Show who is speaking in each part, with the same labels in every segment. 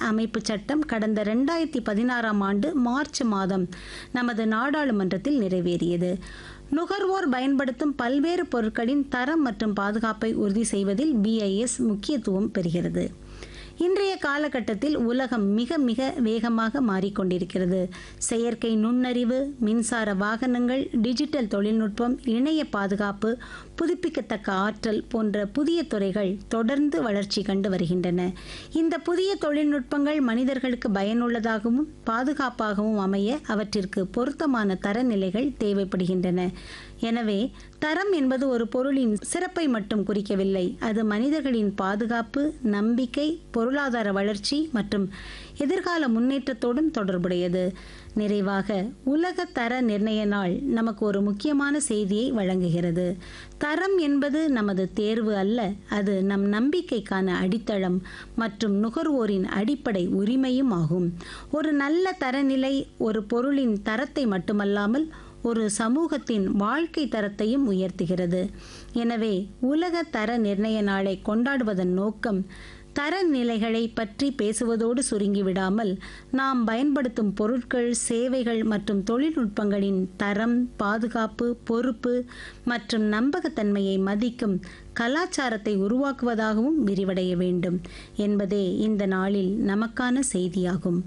Speaker 1: அமைப்பு சட்டம் கடந்த ரெண்டாயிரத்தி பதினாறாம் ஆண்டு மார்ச் மாதம் நமது நாடாளுமன்றத்தில் நிறைவேறியது நுகர்வோர் பயன்படுத்தும் பல்வேறு பொருட்களின் தரம் மற்றும் பாதுகாப்பை உறுதி செய்வதில் பிஐஎஸ் முக்கியத்துவம் பெறுகிறது இன்றைய காலகட்டத்தில் உலகம் மிக மிக வேகமாக மாறிக்கொண்டிருக்கிறது செயற்கை நுண்ணறிவு மின்சார வாகனங்கள் டிஜிட்டல் தொழில்நுட்பம் இணைய பாதுகாப்பு புதுப்பிக்கத்தக்க ஆற்றல் போன்ற புதிய துறைகள் தொடர்ந்து வளர்ச்சி கண்டு வருகின்றன இந்த புதிய தொழில்நுட்பங்கள் மனிதர்களுக்கு பயனுள்ளதாகவும் பாதுகாப்பாகவும் அமைய அவற்றிற்கு பொருத்தமான தரநிலைகள் தேவைப்படுகின்றன எனவே தரம் என்பது ஒரு பொருளின் சிறப்பை மட்டும் குறிக்கவில்லை அது மனிதர்களின் பாதுகாப்பு நம்பிக்கை பொருளாதார வளர்ச்சி மற்றும் எதிர்கால முன்னேற்றத்தோடும் தொடர்புடையது நிறைவாக உலக தர நிர்ணய நாள் நமக்கு ஒரு முக்கியமான செய்தியை வழங்குகிறது தரம் என்பது நமது தேர்வு அல்ல அது நம் நம்பிக்கைக்கான அடித்தளம் மற்றும் நுகர்வோரின் அடிப்படை உரிமையும் ஆகும் ஒரு நல்ல தரநிலை ஒரு பொருளின் தரத்தை மட்டுமல்லாமல் ஒரு சமூகத்தின் வாழ்க்கை தரத்தையும் உயர்த்துகிறது எனவே உலக தர நிர்ணய நாளை கொண்டாடுவதன் நோக்கம் தரநிலைகளை பற்றி பேசுவதோடு சுருங்கிவிடாமல் நாம் பயன்படுத்தும் பொருட்கள் சேவைகள் மற்றும் தொழில்நுட்பங்களின் தரம் பாதுகாப்பு பொறுப்பு மற்றும் நம்பகத்தன்மையை மதிக்கும் கலாச்சாரத்தை உருவாக்குவதாகவும் விரிவடைய வேண்டும் என்பதே இந்த நாளில் நமக்கான செய்தியாகும்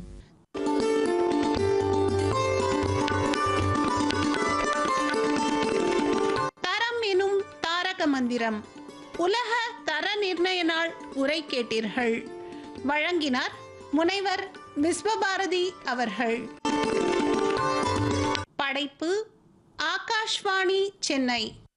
Speaker 2: தரம் எனும் தாரக மந்திரம் உலக தர நிர்ணய நாள் உரை கேட்டீர்கள் வழங்கினார் முனைவர் விஸ்வபாரதி அவர்கள் படைப்பு ஆகாஷ்வாணி சென்னை